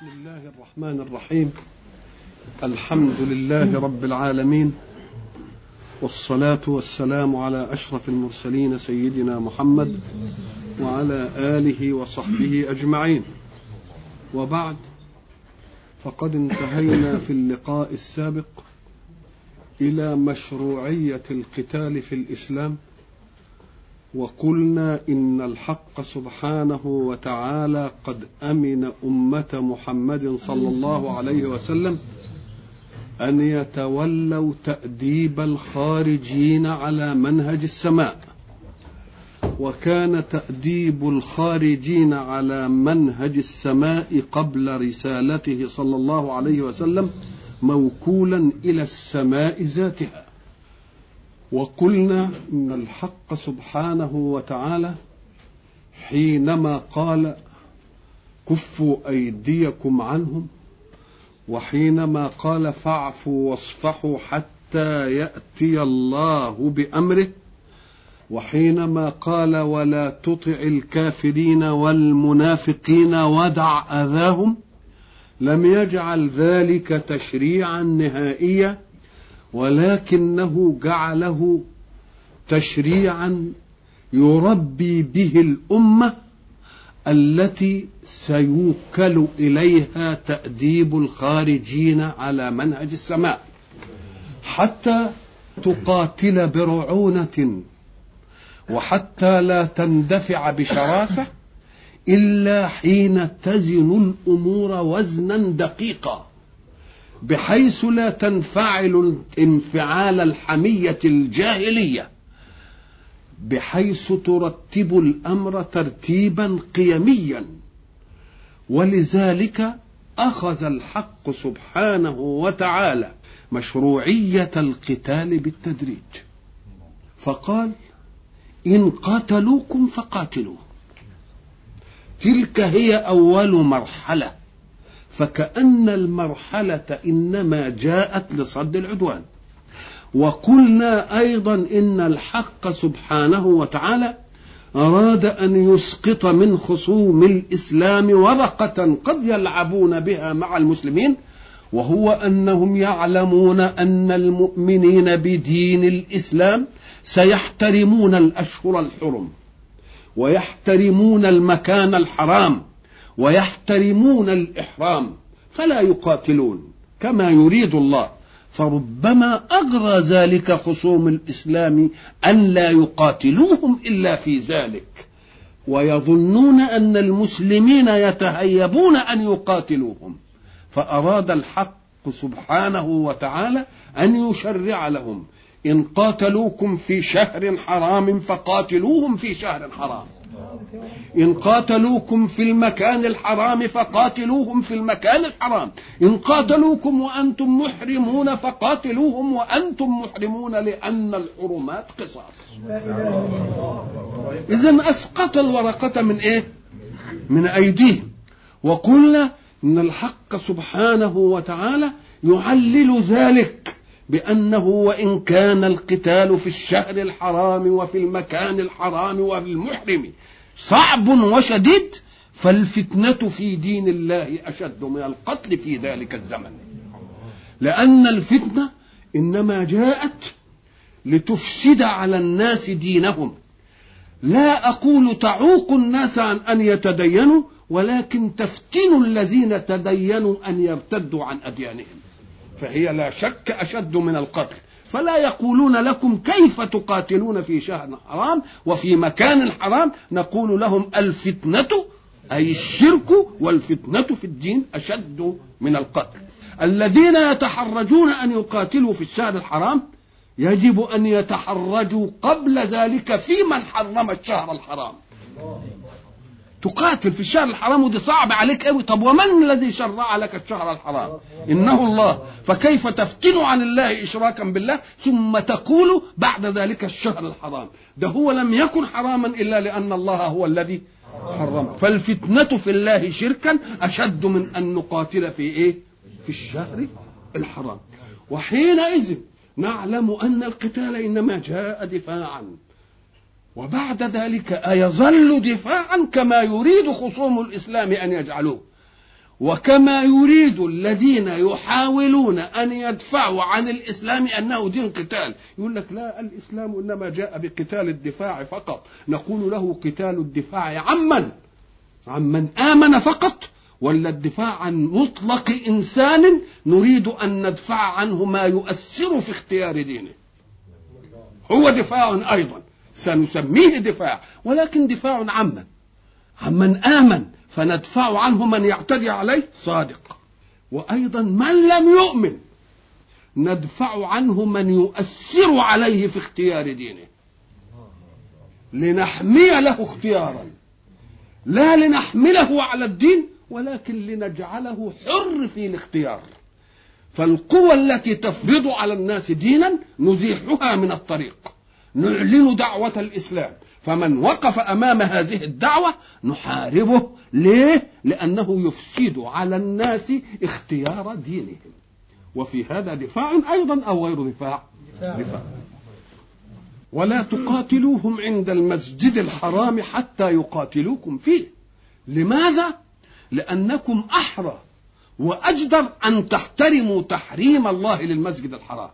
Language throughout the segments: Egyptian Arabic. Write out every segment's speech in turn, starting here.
بسم الله الرحمن الرحيم الحمد لله رب العالمين والصلاة والسلام على أشرف المرسلين سيدنا محمد وعلى آله وصحبه أجمعين وبعد فقد انتهينا في اللقاء السابق إلى مشروعية القتال في الإسلام وقلنا إن الحق سبحانه وتعالى قد أمن أمة محمد صلى الله عليه وسلم أن يتولوا تأديب الخارجين على منهج السماء وكان تأديب الخارجين على منهج السماء قبل رسالته صلى الله عليه وسلم موكولا إلى السماء ذاتها وقلنا ان الحق سبحانه وتعالى حينما قال كفوا ايديكم عنهم وحينما قال فاعفوا واصفحوا حتى ياتي الله بامره وحينما قال ولا تطع الكافرين والمنافقين ودع اذاهم لم يجعل ذلك تشريعا نهائيا ولكنه جعله تشريعا يربي به الامه التي سيوكل اليها تاديب الخارجين على منهج السماء حتى تقاتل برعونه وحتى لا تندفع بشراسه الا حين تزن الامور وزنا دقيقا بحيث لا تنفعل انفعال الحمية الجاهلية بحيث ترتب الأمر ترتيبا قيميا ولذلك أخذ الحق سبحانه وتعالى مشروعية القتال بالتدريج فقال إن قاتلوكم فقاتلوا تلك هي أول مرحلة فكأن المرحلة إنما جاءت لصد العدوان وقلنا أيضا إن الحق سبحانه وتعالى أراد أن يسقط من خصوم الإسلام ورقة قد يلعبون بها مع المسلمين وهو أنهم يعلمون أن المؤمنين بدين الإسلام سيحترمون الأشهر الحرم ويحترمون المكان الحرام ويحترمون الإحرام فلا يقاتلون كما يريد الله فربما أغرى ذلك خصوم الإسلام أن لا يقاتلوهم إلا في ذلك ويظنون أن المسلمين يتهيبون أن يقاتلوهم فأراد الحق سبحانه وتعالى أن يشرع لهم إن قاتلوكم في شهر حرام فقاتلوهم في شهر حرام إن قاتلوكم في المكان الحرام فقاتلوهم في المكان الحرام إن قاتلوكم وأنتم محرمون فقاتلوهم وأنتم محرمون لأن الحرمات قصاص إذا أسقط الورقة من إيه من أيديهم وقلنا إن الحق سبحانه وتعالى يعلل ذلك بأنه وإن كان القتال في الشهر الحرام وفي المكان الحرام وفي المحرم صعب وشديد فالفتنة في دين الله أشد من القتل في ذلك الزمن لأن الفتنة إنما جاءت لتفسد على الناس دينهم لا أقول تعوق الناس عن أن يتدينوا ولكن تفتن الذين تدينوا أن يرتدوا عن أديانهم فهي لا شك أشد من القتل فلا يقولون لكم كيف تقاتلون في شهر حرام وفي مكان حرام نقول لهم الفتنة أي الشرك والفتنة في الدين أشد من القتل الذين يتحرجون أن يقاتلوا في الشهر الحرام يجب أن يتحرجوا قبل ذلك في من حرم الشهر الحرام تقاتل في الشهر الحرام ودي صعب عليك قوي طب ومن الذي شرع لك الشهر الحرام انه الله فكيف تفتن عن الله اشراكا بالله ثم تقول بعد ذلك الشهر الحرام ده هو لم يكن حراما الا لان الله هو الذي حرمه فالفتنه في الله شركا اشد من ان نقاتل في ايه في الشهر الحرام وحينئذ نعلم ان القتال انما جاء دفاعا وبعد ذلك أيظل دفاعا كما يريد خصوم الإسلام أن يجعلوه وكما يريد الذين يحاولون ان يدفعوا عن الاسلام انه دين قتال يقول لك لا الاسلام انما جاء بقتال الدفاع فقط نقول له قتال الدفاع عمن عمن امن فقط ولا الدفاع عن مطلق انسان نريد ان ندفع عنه ما يؤثر في اختيار دينه هو دفاع ايضا سنسميه دفاع ولكن دفاع عمن عمن امن فندفع عنه من يعتدي عليه صادق وايضا من لم يؤمن ندفع عنه من يؤثر عليه في اختيار دينه لنحمي له اختيارا لا لنحمله على الدين ولكن لنجعله حر في الاختيار فالقوى التي تفرض على الناس دينا نزيحها من الطريق نعلن دعوة الإسلام فمن وقف أمام هذه الدعوة نحاربه ليه؟ لأنه يفسد على الناس اختيار دينهم وفي هذا دفاع أيضا أو غير دفاع دفاع ولا تقاتلوهم عند المسجد الحرام حتى يقاتلوكم فيه لماذا لانكم احرى واجدر ان تحترموا تحريم الله للمسجد الحرام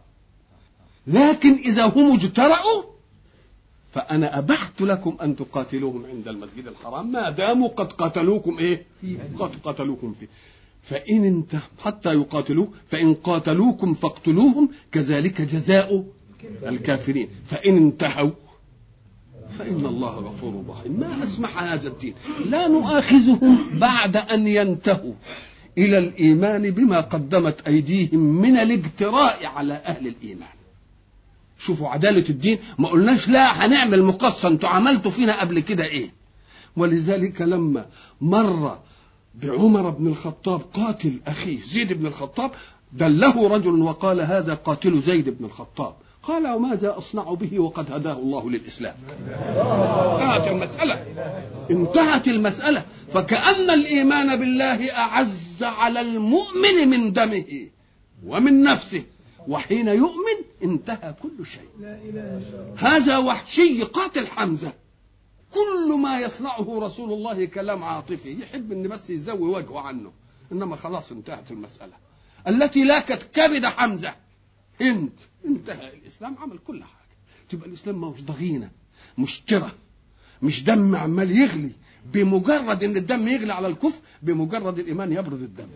لكن اذا هم اجترأوا فانا ابحت لكم ان تقاتلوهم عند المسجد الحرام ما داموا قد قتلوكم ايه قد قتلوكم فيه فإن انت حتى يقاتلوه فإن قاتلوكم فاقتلوهم كذلك جزاء الكافرين فإن انتهوا فإن الله غفور رحيم ما أسمح هذا الدين لا نؤاخذهم بعد أن ينتهوا إلى الإيمان بما قدمت أيديهم من الاجتراء على أهل الإيمان شوفوا عدالة الدين ما قلناش لا هنعمل مقصة انتوا عملتوا فينا قبل كده ايه ولذلك لما مر بعمر بن الخطاب قاتل أخيه زيد بن الخطاب دله رجل وقال هذا قاتل زيد بن الخطاب قال وماذا أصنع به وقد هداه الله للإسلام انتهت المسألة انتهت المسألة فكأن الإيمان بالله أعز على المؤمن من دمه ومن نفسه وحين يؤمن انتهى كل شيء هذا وحشي قاتل حمزة كل ما يصنعه رسول الله كلام عاطفي يحب ان بس يزوي وجهه عنه انما خلاص انتهت المسألة التي لاكت كبد حمزة هند انتهى الاسلام عمل كل حاجه تبقى الاسلام ما هوش ضغينه مش ترى مش دم عمال يغلي بمجرد ان الدم يغلي على الكفر بمجرد الايمان يبرد الدم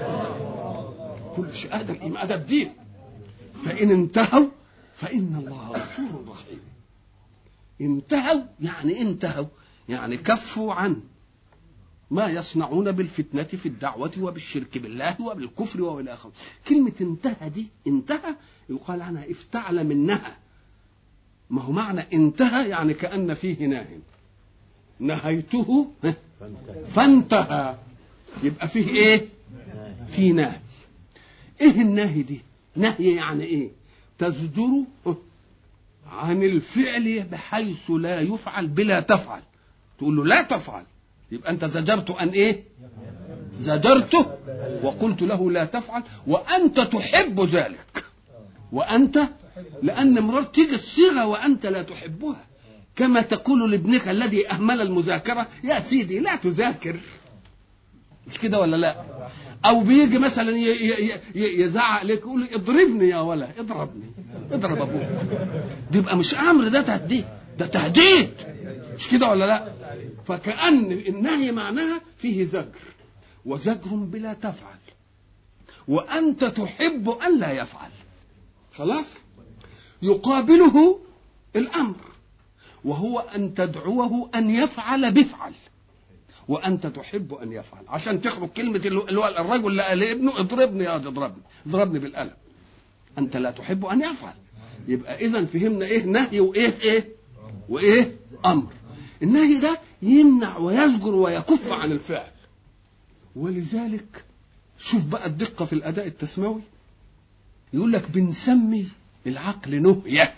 كل شيء هذا الايمان هذا الدين فان انتهوا فان الله غفور رحيم انتهوا يعني انتهوا يعني كفوا عن ما يصنعون بالفتنة في الدعوة وبالشرك بالله وبالكفر وإلى آخره كلمة انتهى دي انتهى يقال عنها افتعل منها ما هو معنى انتهى يعني كأن فيه ناه نهيته فانتهى يبقى فيه ايه في ناه ايه النهي دي نهي يعني ايه تزجر عن الفعل بحيث لا يفعل بلا تفعل تقول له لا تفعل يبقى انت زجرت ان ايه زجرته وقلت له لا تفعل وانت تحب ذلك وانت لان مرار تيجي الصيغه وانت لا تحبها كما تقول لابنك الذي اهمل المذاكره يا سيدي لا تذاكر مش كده ولا لا او بيجي مثلا يزعق لك يقول اضربني يا ولا اضربني اضرب ابوك دي يبقى مش امر ده تهديد ده تهديد مش كده ولا لا فكأن النهي معناها فيه زجر وزجر بلا تفعل وأنت تحب أن لا يفعل خلاص يقابله الأمر وهو أن تدعوه أن يفعل بفعل وأنت تحب أن يفعل عشان تخرج كلمة الرجل اللي قال لابنه اضربني يا اضربني اضربني بالقلم أنت لا تحب أن يفعل يبقى إذا فهمنا إيه نهي وإيه إيه وإيه أمر النهي ده يمنع ويزجر ويكف عن الفعل ولذلك شوف بقى الدقة في الأداء التسموي يقول لك بنسمي العقل نهية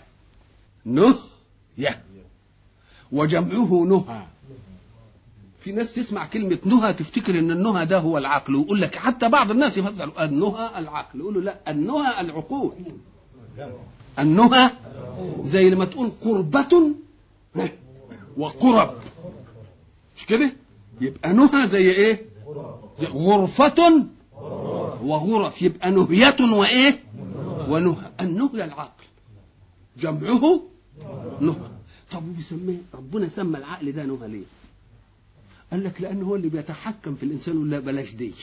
نهية وجمعه نهى في ناس تسمع كلمة نهى تفتكر ان النهى ده هو العقل ويقول لك حتى بعض الناس يفسروا النهى العقل يقولوا لا النهى العقول النهى زي لما تقول قربة وقرب مش كده يبقى نهى زي ايه غرفة وغرف يبقى نهية وإيه ونهى النهي العقل جمعه نهى طب وبيسميه ربنا سمى العقل ده نهى ليه قال لك لأنه هو اللي بيتحكم في الإنسان ولا بلاش دي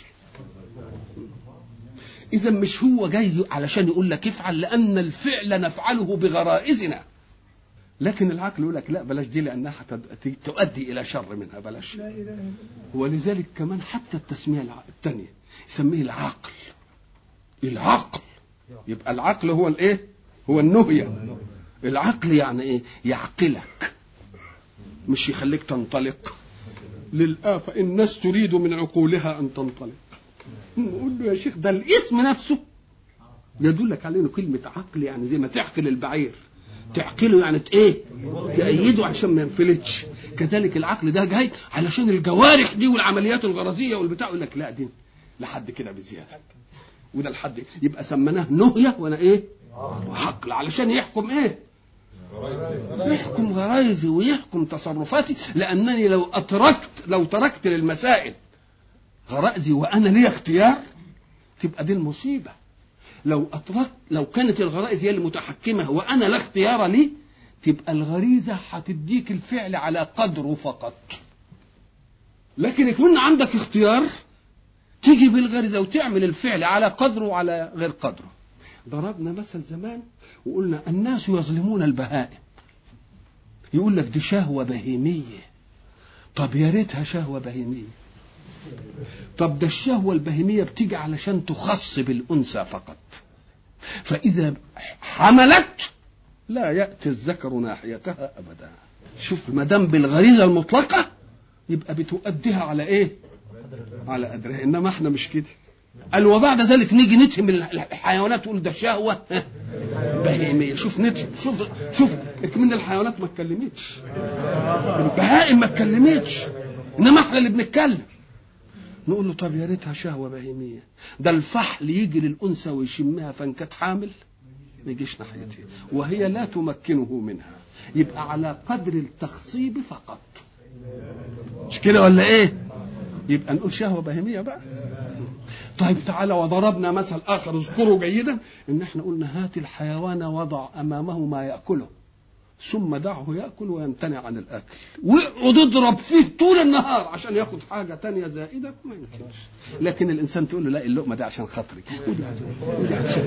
إذا مش هو جاي علشان يقول لك افعل لأن الفعل نفعله بغرائزنا لكن العقل يقول لك لا بلاش دي لأنها تؤدي إلى شر منها بلاش ولذلك كمان حتى التسمية الثانية يسميه العقل العقل يبقى العقل هو الايه هو النهية العقل يعني ايه يعقلك مش يخليك تنطلق للآفة الناس تريد من عقولها أن تنطلق نقول له يا شيخ ده الاسم نفسه يدلك على انه كلمة عقل يعني زي ما تعقل البعير تعقله يعني ايه تأيده عشان ما ينفلتش كذلك العقل ده جاي علشان الجوارح دي والعمليات الغرزية والبتاع يقول لك لا دي لحد كده بزيادة وده الحد يبقى سميناه نهية وانا ايه عقل علشان يحكم ايه يحكم غرايزي ويحكم تصرفاتي لانني لو اتركت لو تركت للمسائل غرائزي وانا لي اختيار تبقى دي المصيبه لو اتركت لو كانت الغرائز هي المتحكمه وانا لا اختيار لي تبقى الغريزه هتديك الفعل على قدره فقط لكن يكون عندك اختيار تيجي بالغريزه وتعمل الفعل على قدره وعلى غير قدره ضربنا مثل زمان وقلنا الناس يظلمون البهائم يقول لك دي شهوه بهيميه طب يا ريتها شهوه بهيميه طب ده الشهوة البهيمية بتيجي علشان تخص بالأنثى فقط فإذا حملت لا يأتي الذكر ناحيتها أبدا شوف ما دام بالغريزة المطلقة يبقى بتؤديها على إيه؟ على قدرها إنما إحنا مش كده قال وبعد ذلك نيجي نتهم الحيوانات تقول ده شهوة بهيمية شوف نتهم شوف شوف من الحيوانات ما اتكلمتش البهائم ما اتكلمتش إنما إحنا اللي بنتكلم نقول له طب يا ريتها شهوه بهيميه ده الفحل يجي للانثى ويشمها فان كانت حامل ما يجيش ناحيتها وهي لا تمكنه منها يبقى على قدر التخصيب فقط مش كده ولا ايه يبقى نقول شهوه بهيميه بقى طيب تعالى وضربنا مثل اخر اذكروا جيدا ان احنا قلنا هات الحيوان وضع امامه ما ياكله ثم دعه ياكل ويمتنع عن الاكل واقعد اضرب فيه طول النهار عشان ياخد حاجه تانية زائده ما يمكنش لكن الانسان تقول له لا اللقمه دي عشان خاطري ودي ودي عشان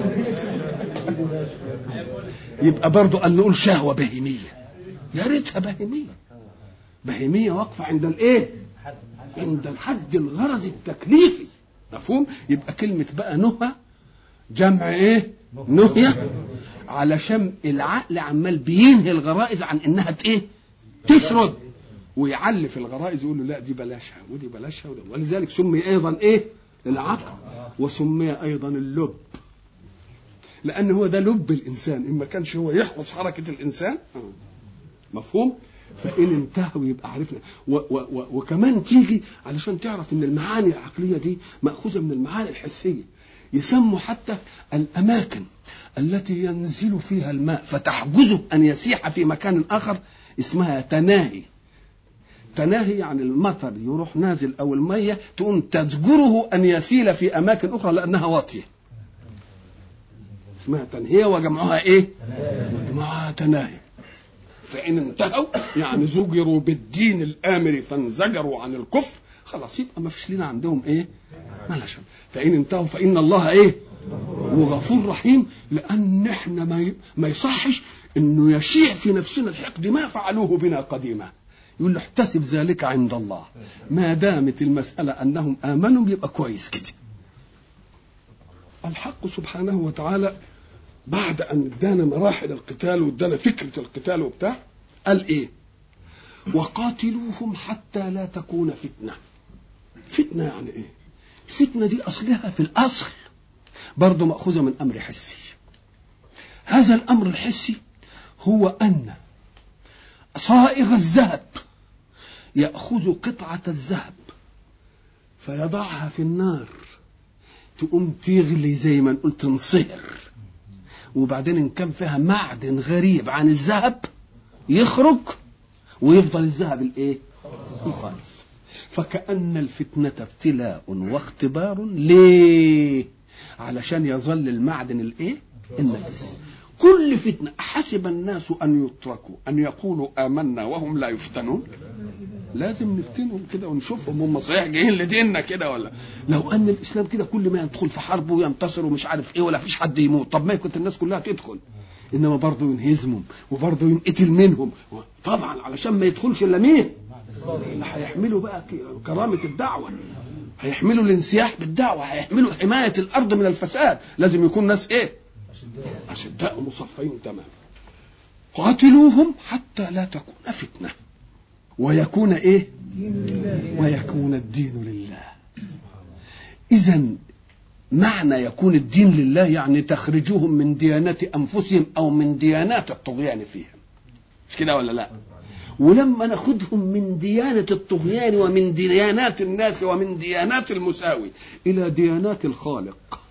يبقى برضه قال نقول شهوه بهيميه يا ريتها بهيميه بهيميه واقفه عند الايه؟ عند الحد الغرض التكليفي مفهوم؟ يبقى كلمه بقى نهى جمع ايه؟ نهيه علشان العقل عمال بينهي الغرائز عن انها ايه تشرد ويعلف الغرائز يقول له لا دي بلاشها ودي بلاشها ودي ولذلك سمي ايضا ايه العقل وسمي ايضا اللب لان هو ده لب الانسان ان ما كانش هو يحرص حركه الانسان مفهوم فان انتهوا يبقى عرفنا و و و وكمان تيجي علشان تعرف ان المعاني العقليه دي ماخوذه من المعاني الحسيه يسموا حتى الاماكن التي ينزل فيها الماء فتحجزه ان يسيح في مكان اخر اسمها تناهي تناهي يعني المطر يروح نازل او الميه تقوم تزجره ان يسيل في اماكن اخرى لانها واطيه اسمها تنهيه وجمعها ايه وجمعها تناهي فان انتهوا يعني زجروا بالدين الامر فانزجروا عن الكفر خلاص يبقى ما فيش لنا عندهم ايه مالهاش فان انتهوا فان الله ايه وغفور رحيم لان احنا ما ما يصحش انه يشيع في نفسنا الحقد ما فعلوه بنا قديما يقول له احتسب ذلك عند الله ما دامت المسألة أنهم آمنوا يبقى كويس كده الحق سبحانه وتعالى بعد أن ادانا مراحل القتال وادانا فكرة القتال وبتاع قال إيه وقاتلوهم حتى لا تكون فتنة فتنة يعني إيه الفتنة دي أصلها في الأصل برضه مأخوذة من أمر حسي هذا الأمر الحسي هو أن صائغ الذهب يأخذ قطعة الذهب فيضعها في النار تقوم تغلي زي ما نقول تنصهر وبعدين إن كان فيها معدن غريب عن الذهب يخرج ويفضل الذهب الايه؟ الخالص فكأن الفتنة ابتلاء واختبار ليه علشان يظل المعدن الايه النفس كل فتنة حسب الناس أن يتركوا أن يقولوا آمنا وهم لا يفتنون لازم نفتنهم كده ونشوفهم هم صحيح جايين لديننا كده ولا لو ان الاسلام كده كل ما يدخل في حرب وينتصر ومش عارف ايه ولا فيش حد يموت طب ما كنت الناس كلها تدخل انما برضه ينهزمهم وبرضه ينقتل منهم طبعا علشان ما يدخلش الا مين اللي هيحملوا بقى كرامه الدعوه هيحملوا الانسياح بالدعوه هيحملوا حمايه الارض من الفساد لازم يكون ناس ايه اشداء مصفين تمام قاتلوهم حتى لا تكون فتنه ويكون ايه ويكون الدين لله اذا معنى يكون الدين لله يعني تخرجوهم من ديانة انفسهم او من ديانات الطغيان فيهم مش كده ولا لا ولما ناخدهم من ديانة الطغيان ومن ديانات الناس ومن ديانات المساوي إلى ديانات الخالق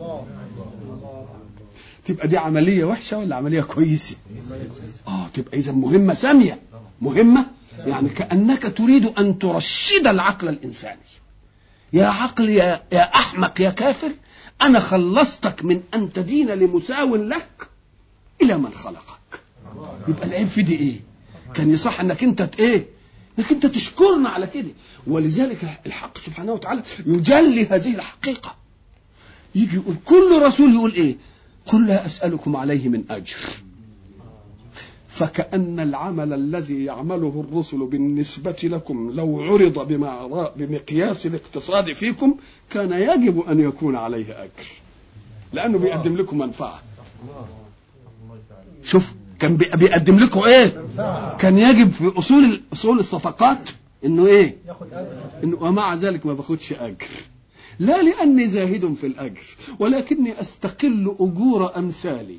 تبقى دي عملية وحشة ولا عملية كويسة آه تبقى إذا مهمة سامية مهمة يعني كأنك تريد أن ترشد العقل الإنساني يا عقل يا, يا أحمق يا كافر أنا خلصتك من أن تدين لمساو لك إلى من خلقك يبقى العيب في دي إيه كان يصح أنك أنت إيه انك انت تشكرنا على كده ولذلك الحق سبحانه وتعالى يجلي هذه الحقيقه يجي يقول كل رسول يقول ايه قل لا اسالكم عليه من اجر فكأن العمل الذي يعمله الرسل بالنسبة لكم لو عرض بمقياس الاقتصاد فيكم كان يجب أن يكون عليه أجر لأنه بيقدم لكم منفعة شوف كان بيقدم لكم ايه كان يجب في اصول اصول الصفقات انه ايه إنه ومع ذلك ما باخدش اجر لا لاني زاهد في الاجر ولكني استقل اجور امثالي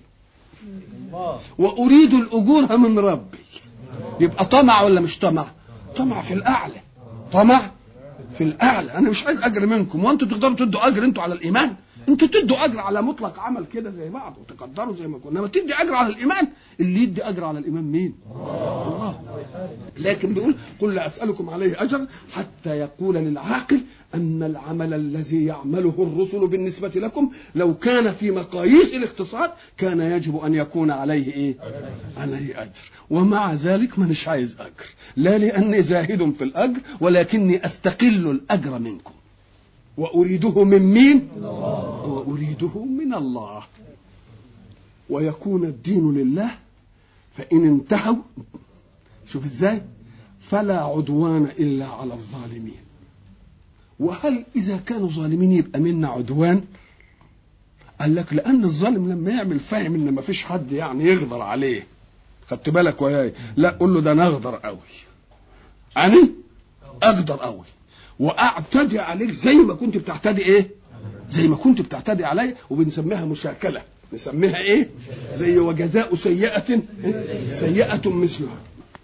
واريد الاجور من ربي يبقى طمع ولا مش طمع طمع في الاعلى طمع في الاعلى انا مش عايز اجر منكم وانتوا تقدروا تدوا اجر انتوا على الايمان انتوا تدوا اجر على مطلق عمل كده زي بعض وتقدروا زي ما كنا انما تدي اجر على الايمان اللي يدي اجر على الايمان مين الله لكن بيقول قل لا اسالكم عليه اجرا حتى يقول للعاقل ان العمل الذي يعمله الرسل بالنسبه لكم لو كان في مقاييس الاقتصاد كان يجب ان يكون عليه ايه عليه اجر ومع ذلك مانيش عايز اجر لا لاني زاهد في الاجر ولكني استقل الاجر منكم وأريده من مين وأريده من الله ويكون الدين لله فإن انتهوا شوف ازاي فلا عدوان إلا على الظالمين وهل إذا كانوا ظالمين يبقى منا عدوان قال لك لأن الظالم لما يعمل فاهم إن ما فيش حد يعني يغدر عليه خدت بالك وياي لا قول له ده أنا أغدر قوي أنا أغدر قوي واعتدي عليك زي ما كنت بتعتدي ايه زي ما كنت بتعتدي علي وبنسميها مشاكله نسميها ايه زي وجزاء سيئه سيئه مثلها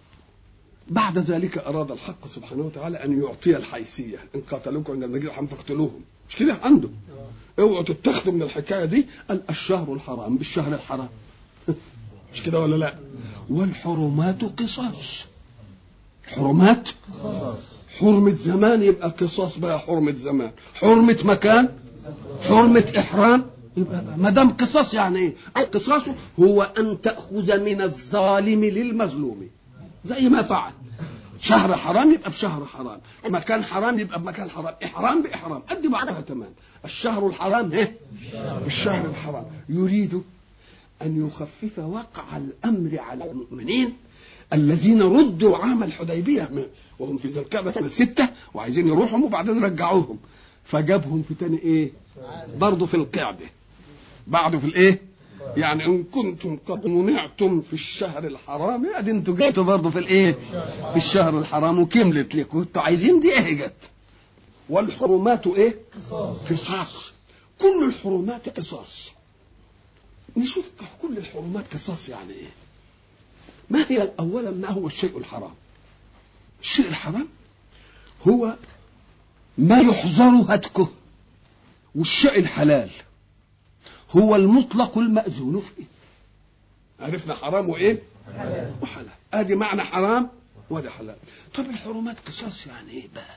بعد ذلك اراد الحق سبحانه وتعالى ان يعطي الحيثيه ان قاتلوكم عند المسجد الحرام فاقتلوهم مش كده عنده اوعوا تتخذوا من الحكايه دي قال الشهر الحرام بالشهر الحرام مش كده ولا لا والحرمات قصاص حرمات حرمة زمان يبقى قصاص بقى حرمة زمان حرمة مكان حرمة إحرام يبقى ما دام قصاص يعني ايه؟ القصاص هو أن تأخذ من الظالم للمظلوم زي ما فعل شهر حرام يبقى بشهر حرام مكان حرام يبقى بمكان حرام إحرام بإحرام قد بعضها تمام الشهر الحرام ايه بالشهر الحرام يريد أن يخفف وقع الأمر على المؤمنين الذين ردوا عام الحديبية وهم في ذي القعدة سنة ستة وعايزين يروحهم وبعدين رجعوهم فجابهم في تاني ايه برضه في القعدة بعده في الايه يعني ان كنتم قد منعتم في الشهر الحرام ادي انتوا جيتوا برضه في الايه في الشهر الحرام وكملت لكم انتوا عايزين دي ايه جت والحرمات ايه قصاص كل الحرمات قصاص نشوف كل الحرمات قصاص يعني ايه ما هي اولا ما هو الشيء الحرام الشيء الحرام هو ما يحظر هتكه والشيء الحلال هو المطلق المأذون فيه عرفنا حرام وايه وحلال ادي معنى حرام وده حلال طب الحرمات قصاص يعني ايه بقى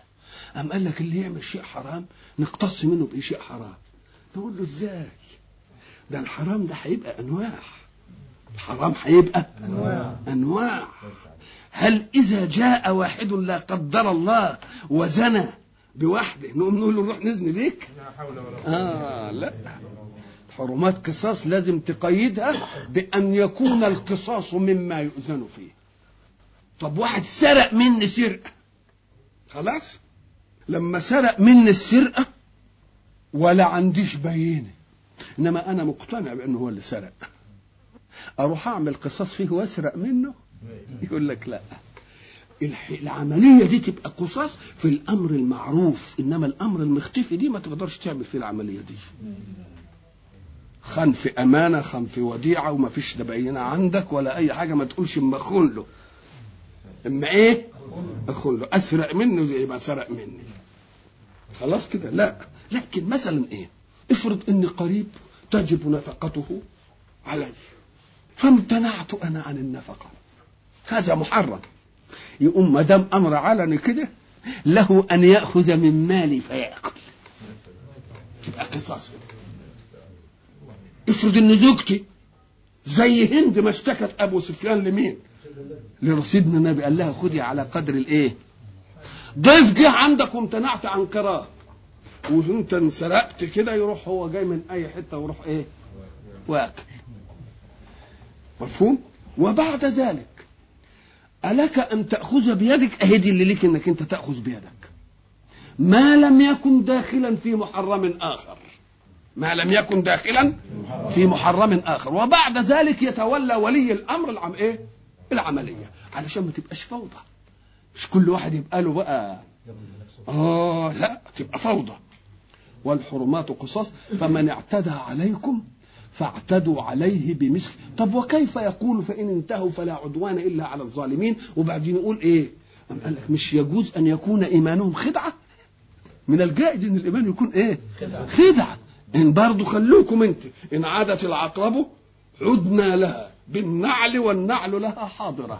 أم قال لك اللي يعمل شيء حرام نقتص منه بأي شيء حرام نقول له ازاي ده الحرام ده هيبقى انواع الحرام هيبقى أنواع. انواع هل اذا جاء واحد لا قدر الله وزنى بواحده نقوم نقول له نروح نزني بيك لا حول ولا قوة اه لا حرمات قصاص لازم تقيدها بان يكون القصاص مما يؤذن فيه طب واحد سرق مني سرقه خلاص لما سرق مني السرقه ولا عنديش بينه انما انا مقتنع بانه هو اللي سرق اروح اعمل قصاص فيه واسرق منه يقول لك لا الح- العملية دي تبقى قصاص في الأمر المعروف إنما الأمر المختفي دي ما تقدرش تعمل فيه العملية دي خان في أمانة خان في وديعة وما فيش ده بينة عندك ولا أي حاجة ما تقولش إما أخون له إما إيه أخون له أسرق منه زي ما سرق مني خلاص كده لا لكن مثلا إيه افرض إن قريب تجب نفقته علي فامتنعت أنا عن النفقة هذا محرم يقوم ما دام امر علني كده له ان ياخذ من مالي فياكل تبقى قصاص كده افرض ان زوجتي زي هند ما اشتكت ابو سفيان لمين لرصيدنا النبي قال لها خدي على قدر الايه ضيف جه عندك وامتنعت عن كراه وانت انسرقت كده يروح هو جاي من اي حته ويروح ايه واكل مفهوم وبعد ذلك ألك أن تأخذ بيدك أهدي اللي ليك أنك أنت تأخذ بيدك ما لم يكن داخلا في محرم آخر ما لم يكن داخلا في محرم آخر وبعد ذلك يتولى ولي الأمر العم إيه؟ العملية علشان ما تبقاش فوضى مش كل واحد يبقى له بقى آه لا تبقى فوضى والحرمات قصاص فمن اعتدى عليكم فاعتدوا عليه بمثل طب وكيف يقول فإن انتهوا فلا عدوان إلا على الظالمين وبعدين يقول إيه أم قال لك مش يجوز أن يكون إيمانهم خدعة من الجائز أن الإيمان يكون إيه خدعة إن برضو خلوكم أنت إن عادت العقرب عدنا لها بالنعل والنعل لها حاضرة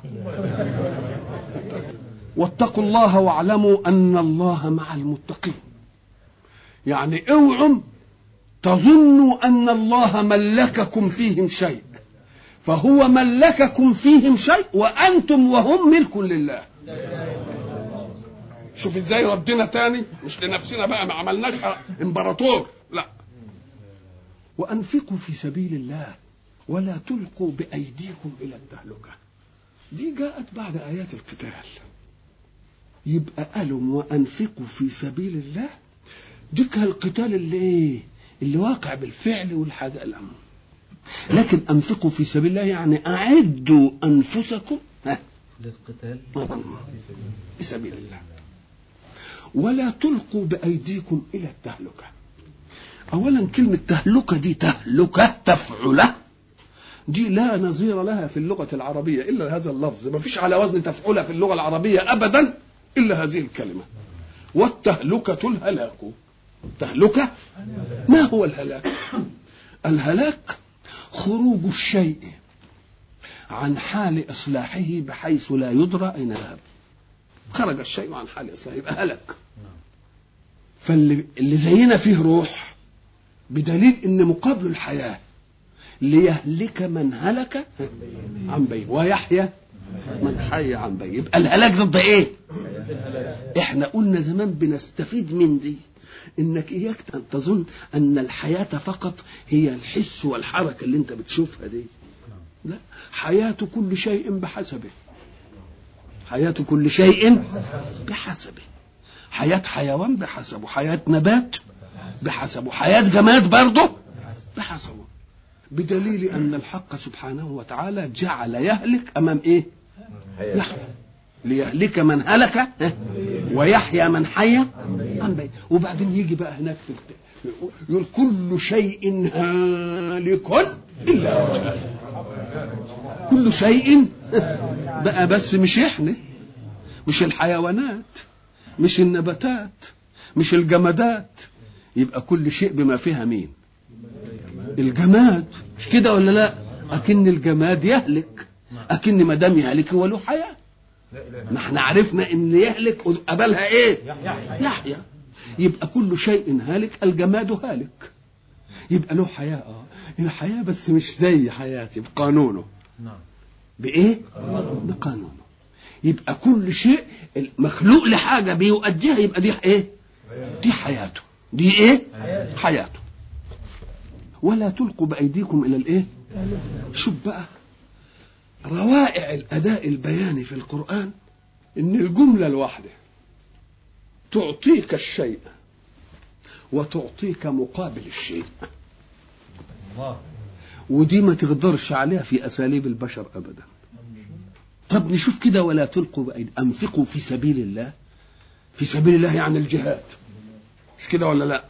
واتقوا الله واعلموا أن الله مع المتقين يعني اوعوا تظنوا أن الله ملككم فيهم شيء فهو ملككم فيهم شيء وأنتم وهم ملك لله شوف ازاي ردنا تاني مش لنفسنا بقى ما عملناش امبراطور لا وأنفقوا في سبيل الله ولا تلقوا بأيديكم إلى التهلكة دي جاءت بعد آيات القتال يبقى قالوا وأنفقوا في سبيل الله ديك القتال اللي ايه اللي واقع بالفعل والحاجة الأمر لكن أنفقوا في سبيل الله يعني أعدوا أنفسكم ها للقتال في سبيل الله ولا تلقوا بأيديكم إلى التهلكة أولا كلمة تهلكة دي تهلكة تفعلة دي لا نظير لها في اللغة العربية إلا هذا اللفظ ما فيش على وزن تفعلة في اللغة العربية أبدا إلا هذه الكلمة والتهلكة الهلاك تهلكة ما هو الهلاك الهلاك خروج الشيء عن حال إصلاحه بحيث لا يدرى أين ذهب خرج الشيء عن حال إصلاحه يبقى هلك فاللي اللي زينا فيه روح بدليل ان مقابل الحياه ليهلك من هلك عن بين ويحيى من حي عن بين يبقى الهلاك ضد ايه احنا قلنا زمان بنستفيد من دي انك اياك ان تظن ان الحياه فقط هي الحس والحركه اللي انت بتشوفها دي لا حياه كل شيء بحسبه حياه كل شيء بحسبه حياه حيوان بحسبه حياه نبات بحسبه حياه جماد برضه بحسبه بدليل ان الحق سبحانه وتعالى جعل يهلك امام ايه يحيى ليهلك من هلك ويحيى من حي عن بين وبعدين يجي بقى هناك في الت... يقول كل شيء هالك الا وجهه كل شيء بقى بس مش احنا مش الحيوانات مش النباتات مش الجمادات يبقى كل شيء بما فيها مين الجماد مش كده ولا لا اكن الجماد يهلك اكن ما دام يهلك هو له حياه ما احنا عرفنا ان يهلك قبلها ايه يحيى يبقى كل شيء هالك الجماد هالك يبقى له حياة اه الحياة بس مش زي حياتي بقانونه نعم بإيه؟ بقانونه يبقى كل شيء مخلوق لحاجة بيؤديها يبقى دي إيه؟ دي حياته دي إيه؟ حياته ولا تلقوا بأيديكم إلى الإيه؟ شوف بقى روائع الأداء البياني في القرآن إن الجملة الواحدة تعطيك الشيء وتعطيك مقابل الشيء الله ودي ما تقدرش عليها في اساليب البشر ابدا طب نشوف كده ولا تلقوا بأيدي انفقوا في سبيل الله في سبيل الله يعني الجهاد مش كده ولا لا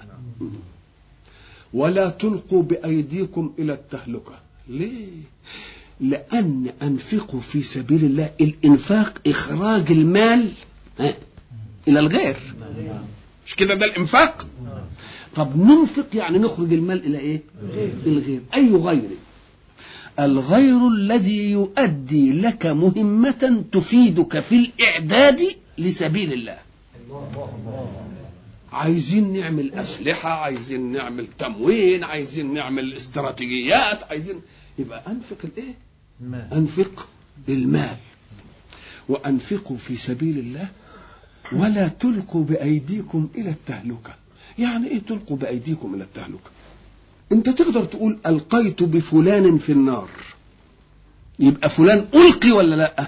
ولا تلقوا بايديكم الى التهلكه ليه لان انفقوا في سبيل الله الانفاق اخراج المال ها، الى الغير مش كده ده الانفاق طب ننفق يعني نخرج المال الى ايه الغير اي غير الغير الذي يؤدي لك مهمة تفيدك في الإعداد لسبيل الله عايزين نعمل أسلحة عايزين نعمل تموين عايزين نعمل استراتيجيات عايزين يبقى أنفق الإيه ما أنفق المال وأنفقوا في سبيل الله ولا تلقوا بأيديكم إلى التهلكة يعني إيه تلقوا بأيديكم إلى التهلكة أنت تقدر تقول ألقيت بفلان في النار يبقى فلان ألقي ولا لا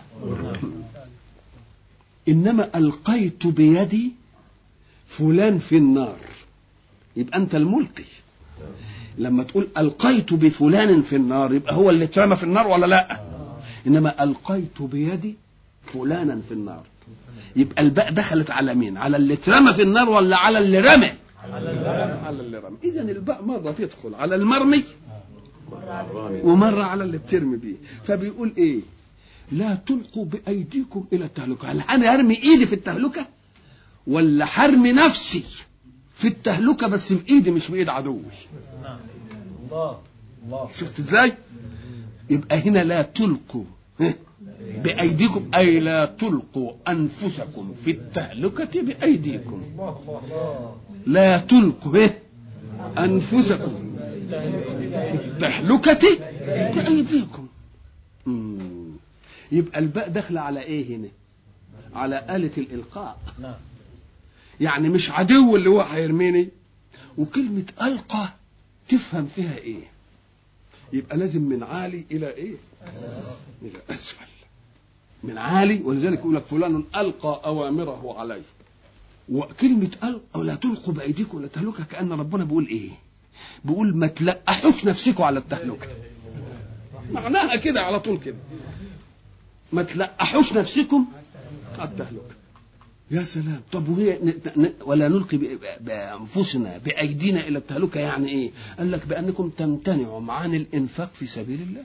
إنما ألقيت بيدي فلان في النار يبقى أنت الملقي لما تقول ألقيت بفلان في النار يبقى هو اللي اترمى في النار ولا لا إنما ألقيت بيدي فلانا في النار يبقى الباء دخلت على مين على اللي اترمى في النار ولا على اللي رمى على اللي رمى اذا الباء مره تدخل على المرمي ومره على اللي بترمي بيه فبيقول ايه لا تلقوا بايديكم الى التهلكه هل انا ارمي ايدي في التهلكه ولا حرمي نفسي في التهلكه بس بايدي مش بايد عدوي نعم الله الله شفت ازاي يبقى هنا لا تلقوا ها؟ بأيديكم أي لا تلقوا أنفسكم في التهلكة بأيديكم لا تلقوا ها؟ أنفسكم في التهلكة بأيديكم مم. يبقى الباء داخلة على إيه هنا على آلة الإلقاء نعم يعني مش عدو اللي هو هيرميني وكلمة ألقى تفهم فيها إيه يبقى لازم من عالي إلى إيه إلى أسفل من عالي ولذلك يقول لك فلان ألقى أوامره عليه وكلمة ألقى ولا تلقوا بأيديكم إلى التهلكة كأن ربنا بيقول إيه بيقول ما تلقحوش نفسكم على التهلكة معناها كده على طول كده ما تلقحوش نفسكم على التهلكة يا سلام طب وهي ن- ن- ولا نلقي ب- بانفسنا بايدينا الى التهلكه يعني ايه؟ قال لك بانكم تمتنعوا عن الانفاق في سبيل الله.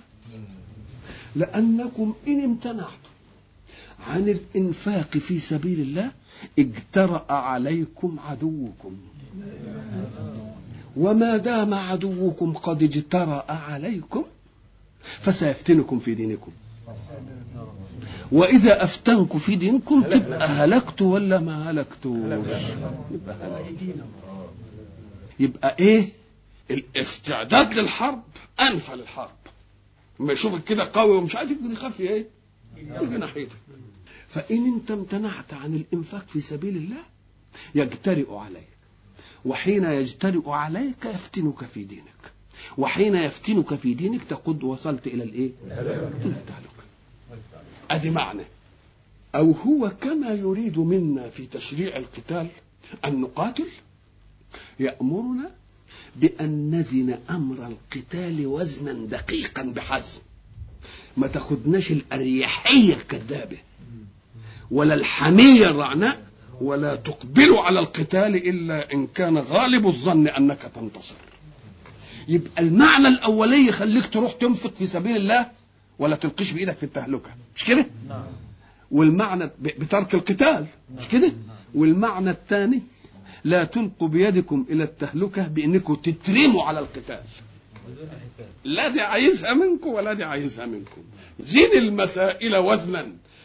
لانكم ان امتنعتم عن الانفاق في سبيل الله اجترأ عليكم عدوكم. وما دام عدوكم قد اجترأ عليكم فسيفتنكم في دينكم. واذا افتنكم في دينكم تبقى هلكت ولا ما هلكتوش يبقى هلكت يبقى ايه الاستعداد للحرب انفى للحرب لما يشوفك كده قوي ومش عارف يقدر يخاف ايه يجي ناحيتك فان انت امتنعت عن الانفاق في سبيل الله يجترئ عليك وحين يجترئ عليك يفتنك في دينك وحين يفتنك في دينك تقد وصلت الى الايه الى التهلكه ادي معنى او هو كما يريد منا في تشريع القتال ان نقاتل يامرنا بان نزن امر القتال وزنا دقيقا بحزم ما تاخدناش الاريحيه الكذابه ولا الحميه الرعناء ولا تقبلوا على القتال الا ان كان غالب الظن انك تنتصر يبقى المعنى الاولي يخليك تروح تنفق في سبيل الله ولا تلقيش بايدك في التهلكه مش كده نعم والمعنى ب- بترك القتال مش كده والمعنى الثاني لا تلقوا بيدكم الى التهلكه بانكم تترموا على القتال بدون حساب لا دي عايزها منكم ولا دي عايزها منكم زين المسائل وزنا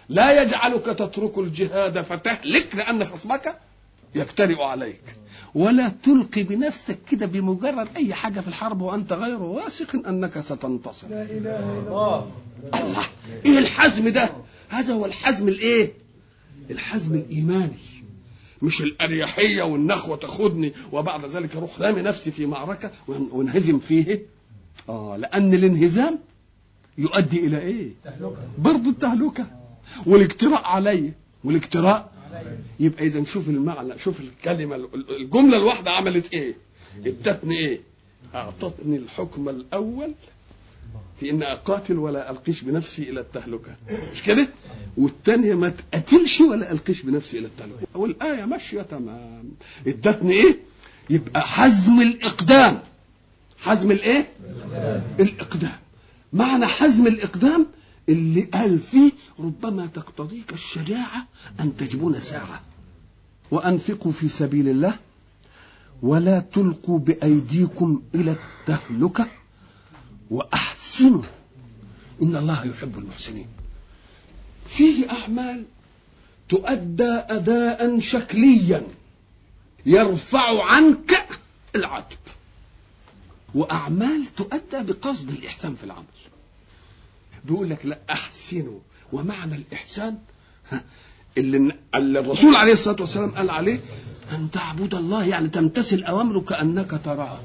لا يجعلك تترك الجهاد فتهلك لأن خصمك يفترئ عليك ولا تلقي بنفسك كده بمجرد أي حاجة في الحرب وأنت غير واثق أنك ستنتصر الله الله ايه الحزم ده هذا هو الحزم الايه الحزم الايماني مش الاريحيه والنخوه تاخدني وبعد ذلك اروح رامي نفسي في معركه وان- وانهزم فيه اه لان الانهزام يؤدي الى ايه برضه التهلكه والاجتراء علي والاجتراء يبقى اذا شوف المعنى شوف الكلمه الجمله الواحده عملت ايه ادتني ايه اعطتني الحكم الاول في ان اقاتل ولا القيش بنفسي الى التهلكه مش كده والثانيه ما تقاتلش ولا القيش بنفسي الى التهلكه والايه ماشيه تمام ادتني ايه يبقى حزم الاقدام حزم الايه الاقدام معنى حزم الاقدام اللي قال فيه ربما تقتضيك الشجاعه ان تجبن ساعه وانفقوا في سبيل الله ولا تلقوا بايديكم الى التهلكه واحسنوا ان الله يحب المحسنين فيه اعمال تؤدى اداء شكليا يرفع عنك العتب واعمال تؤدى بقصد الاحسان في العمل بيقول لك لا احسنوا ومعنى الاحسان ها، اللي اللي الرسول عليه الصلاه والسلام قال عليه ان تعبد الله يعني تمتثل اوامره كانك تراه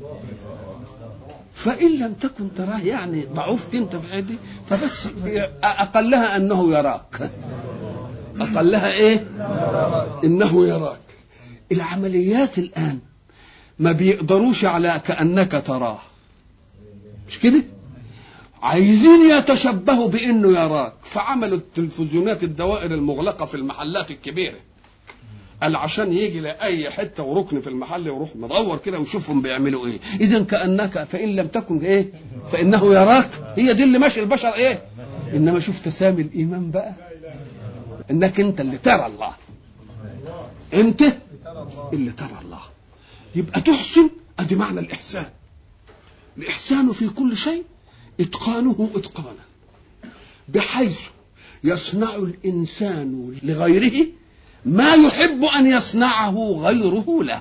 فإن لم تكن تراه يعني ضعفت أنت في عيدي فبس أقلها أنه يراك أقلها إيه إنه يراك العمليات الآن ما بيقدروش على كأنك تراه مش كده عايزين يتشبهوا بانه يراك فعملوا التلفزيونات الدوائر المغلقه في المحلات الكبيره قال عشان يجي لاي حته وركن في المحل ويروح مدور كده ويشوفهم بيعملوا ايه اذا كانك فان لم تكن ايه فانه يراك هي دي اللي ماشي البشر ايه انما شوف تسامي الايمان بقى انك انت اللي ترى الله انت اللي ترى الله يبقى تحسن ادي معنى الاحسان الاحسان في كل شيء اتقانه اتقانا بحيث يصنع الانسان لغيره ما يحب ان يصنعه غيره له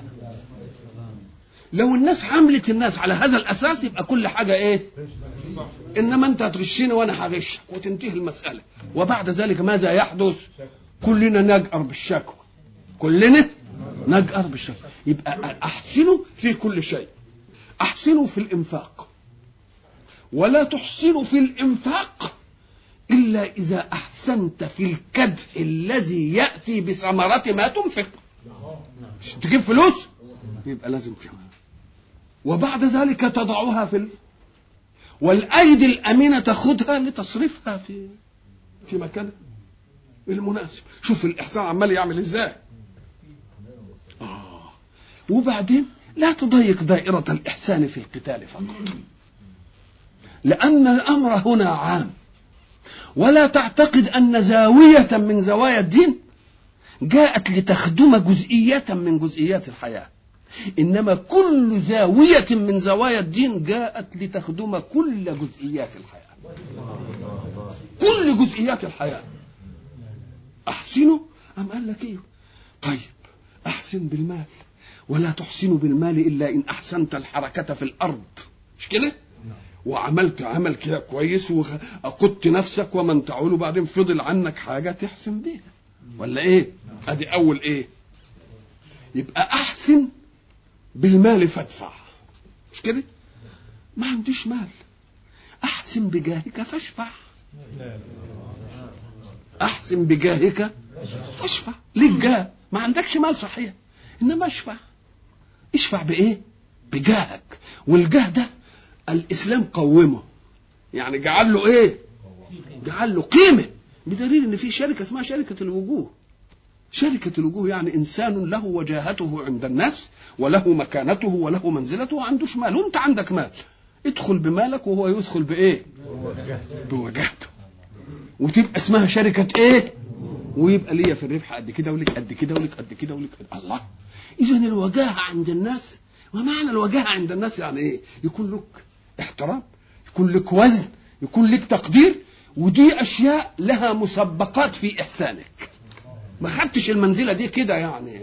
لو الناس عملت الناس على هذا الاساس يبقى كل حاجه ايه انما انت هتغشني وانا هغشك وتنتهي المساله وبعد ذلك ماذا يحدث كلنا نجأر بالشكوى كلنا نجأر بالشكوى يبقى احسنوا في كل شيء احسنوا في الانفاق ولا تحسنوا في الانفاق الا اذا احسنت في الكدح الذي ياتي بثمره ما تنفق مش تجيب فلوس يبقى لازم تعمل وبعد ذلك تضعها في ال... والايدي الامينه تاخذها لتصرفها في في مكانها المناسب شوف الاحسان عمال يعمل ازاي آه. وبعدين لا تضيق دائرة الإحسان في القتال فقط لأن الأمر هنا عام ولا تعتقد أن زاوية من زوايا الدين جاءت لتخدم جزئية من جزئيات الحياة إنما كل زاوية من زوايا الدين جاءت لتخدم كل جزئيات الحياة كل جزئيات الحياة أحسنوا أم قال لك إيه طيب أحسن بالمال ولا تحسن بالمال إلا إن أحسنت الحركة في الأرض مش كده وعملت عمل كده كويس وقدت نفسك ومن تعول وبعدين فضل عنك حاجة تحسن بيها ولا إيه أدي أول إيه يبقى أحسن بالمال فادفع مش كده ما عنديش مال أحسن بجاهك فاشفع أحسن بجاهك فاشفع ليك جاه ما عندكش مال صحيح إنما اشفع اشفع بإيه بجاهك والجاه ده الإسلام قومه يعني جعل له إيه جعل له قيمة بدليل إن في شركة اسمها شركة الوجوه شركة الوجوه يعني إنسان له وجاهته عند الناس وله مكانته وله منزلته وعندوش مال وأنت عندك مال ادخل بمالك وهو يدخل بإيه بوجاهته وتبقى اسمها شركة إيه ويبقى ليا في الربح قد كده وليك قد كده وليك قد كده وليك قد الله إذا الوجاهة عند الناس ومعنى الوجاهة عند الناس يعني إيه يكون لك احترام يكون لك وزن يكون لك تقدير ودي اشياء لها مسبقات في احسانك ما خدتش المنزله دي كده يعني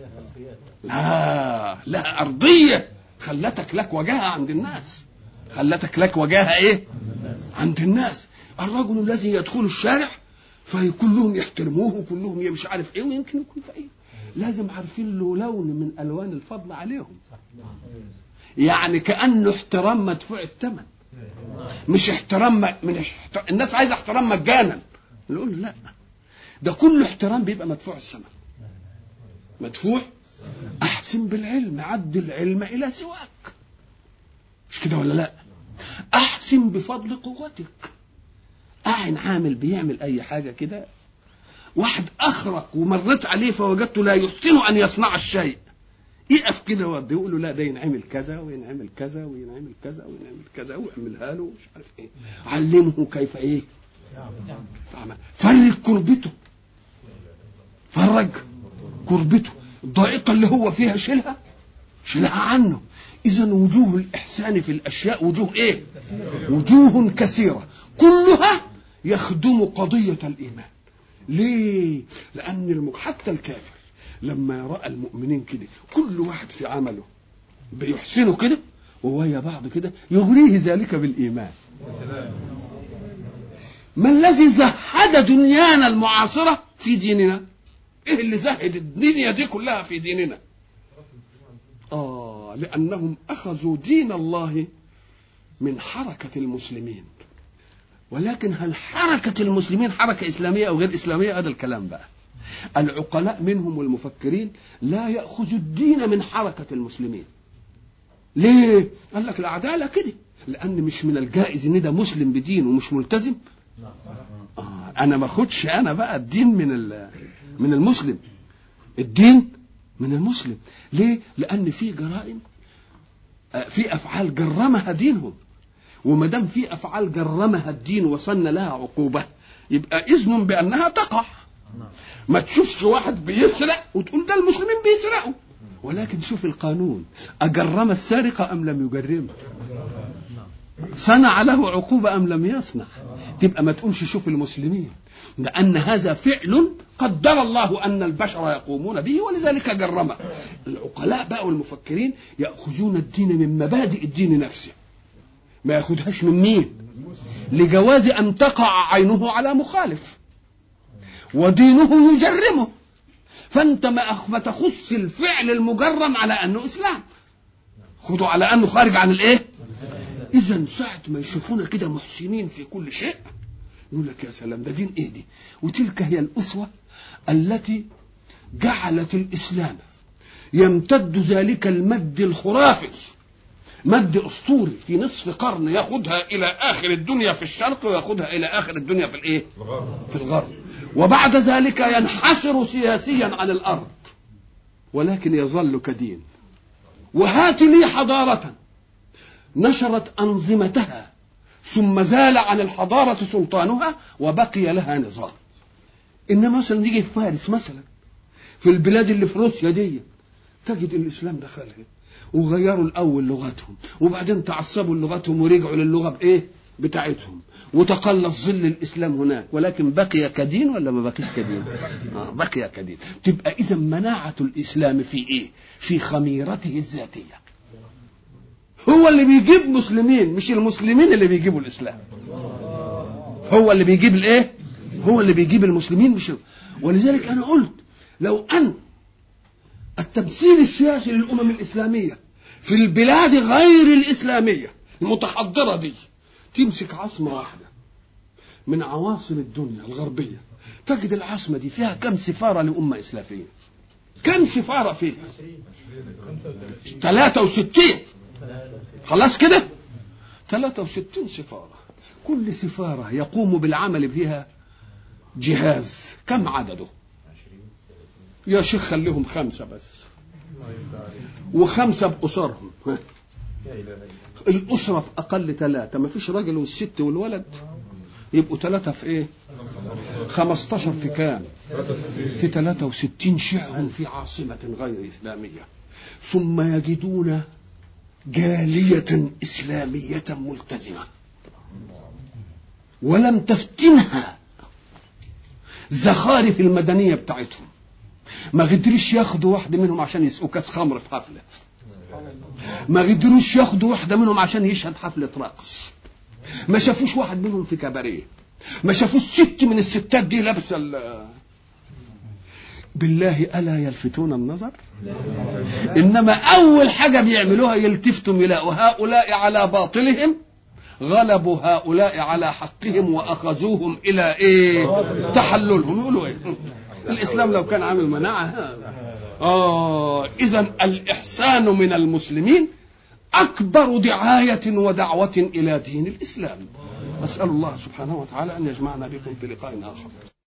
لا لا ارضيه خلتك لك وجاهه عند الناس خلتك لك وجاهه ايه عند الناس الرجل الذي يدخل الشارع فكلهم يحترموه وكلهم مش عارف ايه ويمكن يكون فقير لازم عارفين له لون من الوان الفضل عليهم يعني كانه احترام مدفوع الثمن مش احترام م- من احترام الناس عايزه احترام مجانا نقول له لا ده كل احترام بيبقى مدفوع الثمن مدفوع احسن بالعلم عد العلم الى سواك مش كده ولا لا احسن بفضل قوتك اعن عامل بيعمل اي حاجه كده واحد اخرق ومريت عليه فوجدته لا يحسن ان يصنع الشيء يقف كده وده يقول له لا ده ينعمل كذا وينعمل كذا وينعمل كذا وينعمل كذا ويعملها له مش عارف ايه علمه كيف ايه عمل فرج كربته فرج كربته الضائقه اللي هو فيها شيلها شيلها عنه اذا وجوه الاحسان في الاشياء وجوه ايه وجوه كثيره كلها يخدم قضيه الايمان ليه لان الم... حتى الكافر لما راى المؤمنين كده كل واحد في عمله بيحسنوا كده وويا بعض كده يغريه ذلك بالايمان ما الذي زهد دنيانا المعاصره في ديننا ايه اللي زهد الدنيا دي كلها في ديننا اه لانهم اخذوا دين الله من حركه المسلمين ولكن هل حركه المسلمين حركه اسلاميه او غير اسلاميه هذا الكلام بقى العقلاء منهم والمفكرين لا ياخذوا الدين من حركه المسلمين ليه قال لك العداله كده لان مش من الجائز ان ده مسلم بدين ومش ملتزم آه انا ما اخدش انا بقى الدين من ال- من المسلم الدين من المسلم ليه لان في جرائم آه، في افعال جرمها دينهم وما دام في افعال جرمها الدين وصلنا لها عقوبه يبقى اذن بانها تقع ما تشوفش واحد بيسرق وتقول ده المسلمين بيسرقوا ولكن شوف القانون اجرم السارق ام لم يجرمه صنع له عقوبة أم لم يصنع تبقى ما تقولش شوف المسلمين لأن هذا فعل قدر الله أن البشر يقومون به ولذلك جرمه العقلاء بقى والمفكرين يأخذون الدين من مبادئ الدين نفسه ما ياخدهاش من مين لجواز أن تقع عينه على مخالف ودينه يجرمه فأنت ما أخ- ما تخص الفعل المجرم على أنه إسلام خذوا على أنه خارج عن الإيه اذا ساعه ما يشوفونا كده محسنين في كل شيء يقول لك يا سلام ده دين ايه دي وتلك هي الاسوه التي جعلت الاسلام يمتد ذلك المد الخرافي مد اسطوري في نصف قرن ياخدها الى اخر الدنيا في الشرق وياخدها الى اخر الدنيا في الايه في الغرب وبعد ذلك ينحسر سياسيا عن الارض ولكن يظل كدين وهات لي حضاره نشرت أنظمتها ثم زال عن الحضارة سلطانها وبقي لها نظام إنما مثلا نيجي في فارس مثلا في البلاد اللي في روسيا دي تجد الإسلام دخلها وغيروا الأول لغتهم وبعدين تعصبوا لغتهم ورجعوا للغة بإيه بتاعتهم وتقلص ظل الإسلام هناك ولكن بقي كدين ولا ما بقيش كدين آه بقي كدين تبقى إذا مناعة الإسلام في إيه في خميرته الذاتية هو اللي بيجيب مسلمين مش المسلمين اللي بيجيبوا الاسلام هو اللي بيجيب الايه هو اللي بيجيب المسلمين مش ولذلك انا قلت لو ان التمثيل السياسي للامم الاسلاميه في البلاد غير الاسلاميه المتحضره دي تمسك عاصمه واحده من عواصم الدنيا الغربيه تجد العاصمه دي فيها كم سفاره لامه اسلاميه كم سفاره فيها 63 خلاص كده 63 سفارة كل سفارة يقوم بالعمل فيها جهاز كم عدده يا شيخ خليهم خمسة بس وخمسة بأسرهم ها. الأسرة في أقل ثلاثة ما فيش راجل والست والولد يبقوا ثلاثة في إيه 15 في كام في 63 شيعهم في عاصمة غير إسلامية ثم يجدون جالية إسلامية ملتزمة ولم تفتنها زخارف المدنية بتاعتهم ما قدرش ياخدوا واحدة منهم عشان يسقوا كاس خمر في حفلة ما قدروش ياخدوا واحدة منهم عشان يشهد حفلة رقص ما شافوش واحد منهم في كباريه ما شافوش ست من الستات دي لابسة ال- بالله ألا يلفتون النظر إنما أول حاجة بيعملوها يلتفتوا يلاقوا هؤلاء على باطلهم غلبوا هؤلاء على حقهم وأخذوهم إلى إيه تحللهم يقولوا إيه الإسلام لو كان عامل مناعة ها. آه إذا الإحسان من المسلمين أكبر دعاية ودعوة إلى دين الإسلام أسأل الله سبحانه وتعالى أن يجمعنا بكم في لقاء آخر